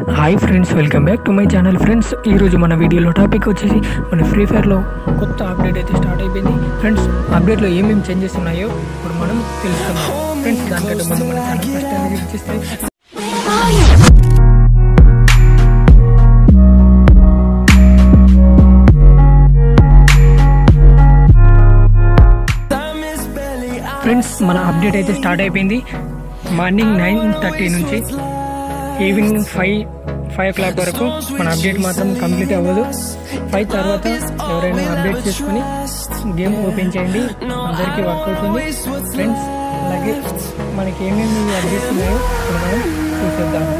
hi friends welcome back to my channel friends ఈరోజు మన వీడియోలో టాపిక్ వచ్చేసి మన ఫ్రీ ఫైర్లో కొత్త అప్డేట్ అయితే స్టార్ట్ అయిపోయింది ఫ్రెండ్స్ అప్డేట్లో ఏమేమి చేంజెస్ ఉన్నాయో ఇప్పుడు మనం తెలుసుకుందాం ఫ్రెండ్స్ దానికంటే ముందు మన ఛానల్ ఫస్ట్ టైం విజిట్ చేస్తే ఫ్రెండ్స్ మన అప్డేట్ అయితే స్టార్ట్ అయిపోయింది మార్నింగ్ నైన్ థర్టీ నుంచి evening five five o'clock వరకు మన అప్డేట్ మాత్రం కంప్లీట్ అవ్వదు ఫైవ్ తర్వాత ఎవరైనా అప్డేట్ చేసుకుని గేమ్ ఓపెన్ చేయండి అందరికీ వర్క్ అవుతుంది ఫ్రెండ్స్ అలాగే మనకి ఏమేమి అప్డేట్స్ ఉన్నాయో ఇప్పుడు మనం చూసేద్దాం